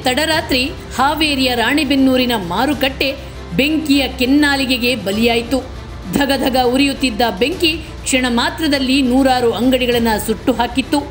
ತಡರಾತ್ರಿ ಹಾವೇರಿಯ ರಾಣಿಬೆನ್ನೂರಿನ ಮಾರುಕಟ್ಟೆ ಬೆಂಕಿಯ ಕೆನ್ನಾಲಿಗೆಗೆ ಬಲಿಯಾಯಿತು ಧಗಧಗ ಉರಿಯುತ್ತಿದ್ದ ಬೆಂಕಿ ಕ್ಷಣ ಮಾತ್ರದಲ್ಲಿ ನೂರಾರು ಅಂಗಡಿಗಳನ್ನು ಸುಟ್ಟು ಹಾಕಿತ್ತು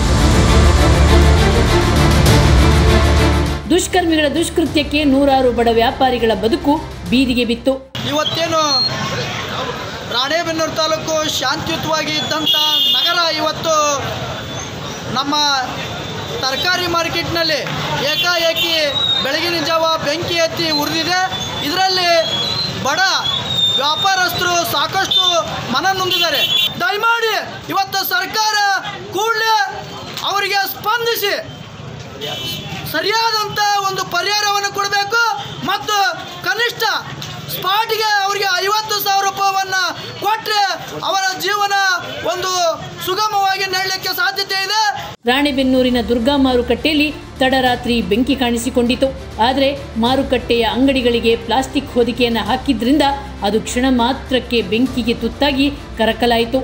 ದುಷ್ಕರ್ಮಿಗಳ ದುಷ್ಕೃತ್ಯಕ್ಕೆ ನೂರಾರು ಬಡ ವ್ಯಾಪಾರಿಗಳ ಬದುಕು ಬೀದಿಗೆ ಬಿತ್ತು ಇವತ್ತೇನು ರಾಣೇಬೆನ್ನೂರು ತಾಲೂಕು ಶಾಂತಿಯುತವಾಗಿ ಇದ್ದಂಥ ನಗರ ಇವತ್ತು ನಮ್ಮ ತರಕಾರಿ ಮಾರ್ಕೆಟ್ನಲ್ಲಿ ಏಕಾಏಕಿ ಬೆಳಗಿನ ಜಾವ ಬೆಂಕಿ ಎತ್ತಿ ಉರಿದಿದೆ ಇದರಲ್ಲಿ ಬಡ ವ್ಯಾಪಾರಸ್ಥರು ಸಾಕಷ್ಟು ಮನ ನೊಂದಿದ್ದಾರೆ ದಯಮಾಡಿ ಇವತ್ತು ಸರ್ಕಾರ ಕೂಡಲೇ ಅವರಿಗೆ ಸ್ಪಂದಿಸಿ ಸರಿಯಾದಂಥ ಒಂದು ಪರಿಹಾರವನ್ನು ಕೊಡಬೇಕು ಮತ್ತು ಕನಿಷ್ಠ ಸ್ಪಾಟ್ಗೆ ಅವರಿಗೆ ಐವತ್ತು ಸಾವಿರ ರೂಪಾಯಿಯನ್ನು ಕೊಟ್ಟರೆ ಅವರ ಜೀವನ ಒಂದು ಸುಗಮವಾಗಿ ನಡಲಿಕ್ಕೆ ಸಾಧ್ಯತೆ ಇದೆ ರಾಣೆಬೆನ್ನೂರಿನ ದುರ್ಗಾ ಮಾರುಕಟ್ಟೆಯಲ್ಲಿ ತಡರಾತ್ರಿ ಬೆಂಕಿ ಕಾಣಿಸಿಕೊಂಡಿತು ಆದರೆ ಮಾರುಕಟ್ಟೆಯ ಅಂಗಡಿಗಳಿಗೆ ಪ್ಲಾಸ್ಟಿಕ್ ಹೊದಿಕೆಯನ್ನು ಹಾಕಿದ್ರಿಂದ ಅದು ಕ್ಷಣ ಮಾತ್ರಕ್ಕೆ ಬೆಂಕಿಗೆ ತುತ್ತಾಗಿ ಕರಕಲಾಯಿತು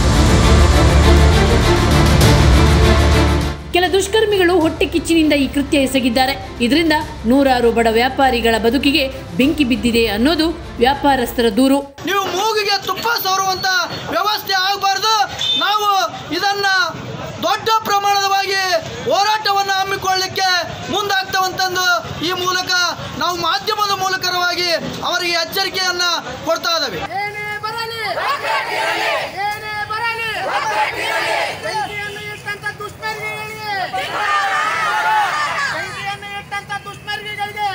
ಕೆಲ ದುಷ್ಕರ್ಮಿಗಳು ಹೊಟ್ಟೆ ಕಿಚ್ಚಿನಿಂದ ಈ ಕೃತ್ಯ ಎಸಗಿದ್ದಾರೆ ಇದರಿಂದ ನೂರಾರು ಬಡ ವ್ಯಾಪಾರಿಗಳ ಬದುಕಿಗೆ ಬೆಂಕಿ ಬಿದ್ದಿದೆ ಅನ್ನೋದು ವ್ಯಾಪಾರಸ್ಥರ ದೂರು ನೀವು ಮೂಗಿಗೆ ತುಪ್ಪ ಸವರುವಂಥ ವ್ಯವಸ್ಥೆ ಆಗಬಾರ್ದು ನಾವು ಇದನ್ನ ದೊಡ್ಡ ಪ್ರಮಾಣದವಾಗಿ ಹೋರಾಟವನ್ನು ಹಮ್ಮಿಕೊಳ್ಳಲಿಕ್ಕೆ ಮುಂದಾಗ್ತವಂತಂದು ಈ ಮೂಲಕ ನಾವು ಮಾಧ್ಯಮದ ಮೂಲಕವಾಗಿ ಅವರಿಗೆ ಎಚ್ಚರಿಕೆಯನ್ನು ಕೊಡ್ತಾ ಇದ್ದೇವೆ ಏನೇ ಬರಲಿ ಏನೇ ಬರಲಿ ಬೆಂಕಿಯನ್ನು ಇಟ್ಟಂತ ದುಷ್ಕರ್ಮಿಗಳಿಗೆ ಬೆಂಕಿಯನ್ನು ಇಟ್ಟಂತ ದುಷ್ಕರ್ಮಿಗಳಿಗೆ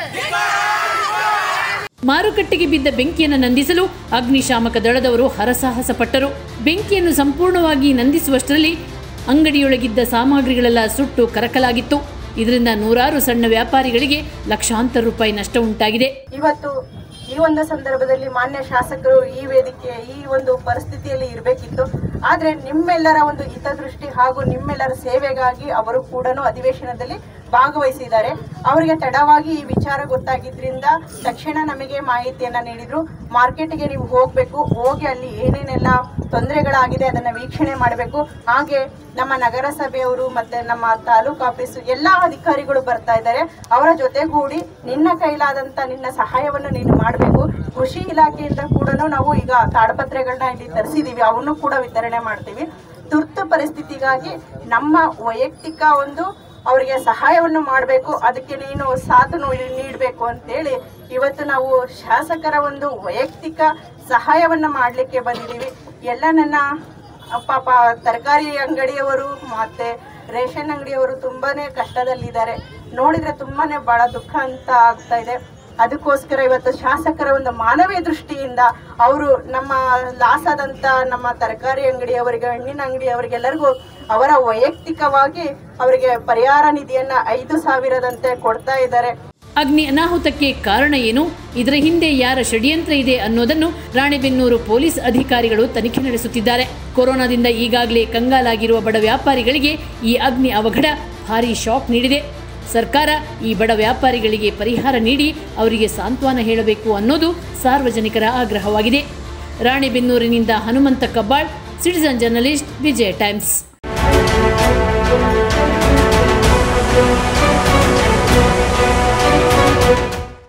ಮಾರುಕಟ್ಟೆಗೆ ಬಿದ್ದ ಬೆಂಕಿಯನ್ನು ನಂದಿಸಲು ಅಗ್ನಿಶಾಮಕ ದಳದವರು ಹರಸಾಹಸ ಪಟ್ಟರು ಬೆಂಕಿಯನ್ನು ಸಂಪೂರ್ಣವಾಗಿ ನಂದಿಸುವಷ್ಟರಲ್ಲಿ ಅಂಗಡಿಯೊಳಗಿದ್ದ ಸಾಮಗ್ರಿಗಳೆಲ್ಲ ಸುಟ್ಟು ಕರಕಲಾಗಿತ್ತು ಇದರಿಂದ ನೂರಾರು ಸಣ್ಣ ವ್ಯಾಪಾರಿಗಳಿಗೆ ಲಕ್ಷಾಂತರ ರೂಪಾಯಿ ನಷ್ಟ ಉಂಟಾಗಿದೆ ಇವತ್ತು ಈ ಒಂದು ಸಂದರ್ಭದಲ್ಲಿ ಮಾನ್ಯ ಶಾಸಕರು ಈ ವೇದಿಕೆ ಈ ಒಂದು ಪರಿಸ್ಥಿತಿಯಲ್ಲಿ ಇರಬೇಕಿತ್ತು ಆದ್ರೆ ನಿಮ್ಮೆಲ್ಲರ ಒಂದು ಹಿತದೃಷ್ಟಿ ಹಾಗೂ ನಿಮ್ಮೆಲ್ಲರ ಸೇವೆಗಾಗಿ ಅವರು ಕೂಡ ಅಧಿವೇಶನದಲ್ಲಿ ಭಾಗವಹಿಸಿದ್ದಾರೆ ಅವರಿಗೆ ತಡವಾಗಿ ಈ ವಿಚಾರ ಗೊತ್ತಾಗಿದ್ರಿಂದ ತಕ್ಷಣ ನಮಗೆ ಮಾಹಿತಿಯನ್ನ ನೀಡಿದ್ರು ಮಾರ್ಕೆಟ್ಗೆ ನೀವು ಹೋಗ್ಬೇಕು ಹೋಗಿ ಅಲ್ಲಿ ಏನೇನೆಲ್ಲ ತೊಂದರೆಗಳಾಗಿದೆ ಅದನ್ನ ವೀಕ್ಷಣೆ ಮಾಡಬೇಕು ಹಾಗೆ ನಮ್ಮ ನಗರಸಭೆಯವರು ಮತ್ತೆ ನಮ್ಮ ತಾಲೂಕು ಆಫೀಸು ಎಲ್ಲಾ ಅಧಿಕಾರಿಗಳು ಬರ್ತಾ ಇದ್ದಾರೆ ಅವರ ಜೊತೆಗೂಡಿ ನಿನ್ನ ಕೈಲಾದಂತ ನಿನ್ನ ಸಹಾಯವನ್ನು ನೀನು ಮಾಡಬೇಕು ಕೃಷಿ ಇಲಾಖೆಯಿಂದ ಕೂಡ ನಾವು ಈಗ ತಾಡಪತ್ರೆಗಳನ್ನ ಇಲ್ಲಿ ತರಿಸಿದೀವಿ ಅವನ್ನು ಕೂಡ ವಿತರಣೆ ಮಾಡ್ತೀವಿ ತುರ್ತು ಪರಿಸ್ಥಿತಿಗಾಗಿ ನಮ್ಮ ವೈಯಕ್ತಿಕ ಒಂದು ಅವರಿಗೆ ಸಹಾಯವನ್ನು ಮಾಡಬೇಕು ಅದಕ್ಕೆ ನೀನು ಸಾಥ್ ನೀಡಬೇಕು ಅಂತೇಳಿ ಇವತ್ತು ನಾವು ಶಾಸಕರ ಒಂದು ವೈಯಕ್ತಿಕ ಸಹಾಯವನ್ನ ಮಾಡಲಿಕ್ಕೆ ಬಂದಿದ್ದೀವಿ ಎಲ್ಲ ನನ್ನ ಪಾಪ ತರಕಾರಿ ಅಂಗಡಿಯವರು ಮತ್ತೆ ರೇಷನ್ ಅಂಗಡಿಯವರು ತುಂಬಾನೇ ಕಷ್ಟದಲ್ಲಿದ್ದಾರೆ ನೋಡಿದ್ರೆ ತುಂಬಾನೇ ಬಹಳ ದುಃಖ ಅಂತ ಆಗ್ತಾ ಇದೆ ಅದಕ್ಕೋಸ್ಕರ ಇವತ್ತು ಶಾಸಕರ ಒಂದು ಮಾನವೀಯ ದೃಷ್ಟಿಯಿಂದ ಅವರು ನಮ್ಮ ಲಾಸ್ ಆದಂತ ನಮ್ಮ ತರಕಾರಿ ಅಂಗಡಿಯವರಿಗೆ ಹಣ್ಣಿನ ಅಂಗಡಿಯವರಿಗೆಲ್ಲರಿಗೂ ಅವರ ವೈಯಕ್ತಿಕವಾಗಿ ಅವರಿಗೆ ಪರಿಹಾರ ನಿಧಿಯನ್ನ ಐದು ಸಾವಿರದಂತೆ ಕೊಡ್ತಾ ಇದ್ದಾರೆ ಅಗ್ನಿ ಅನಾಹುತಕ್ಕೆ ಕಾರಣ ಏನು ಇದರ ಹಿಂದೆ ಯಾರ ಷಡ್ಯಂತ್ರ ಇದೆ ಅನ್ನೋದನ್ನು ರಾಣೆಬೆನ್ನೂರು ಪೊಲೀಸ್ ಅಧಿಕಾರಿಗಳು ತನಿಖೆ ನಡೆಸುತ್ತಿದ್ದಾರೆ ಕೊರೋನಾದಿಂದ ಈಗಾಗಲೇ ಕಂಗಾಲಾಗಿರುವ ಬಡ ವ್ಯಾಪಾರಿಗಳಿಗೆ ಈ ಅಗ್ನಿ ಅವಘಡ ಭಾರೀ ಶಾಕ್ ನೀಡಿದೆ ಸರ್ಕಾರ ಈ ಬಡ ವ್ಯಾಪಾರಿಗಳಿಗೆ ಪರಿಹಾರ ನೀಡಿ ಅವರಿಗೆ ಸಾಂತ್ವನ ಹೇಳಬೇಕು ಅನ್ನೋದು ಸಾರ್ವಜನಿಕರ ಆಗ್ರಹವಾಗಿದೆ ರಾಣೆಬೆನ್ನೂರಿನಿಂದ Hanumantha Kabbal citizen journalist Vijaya times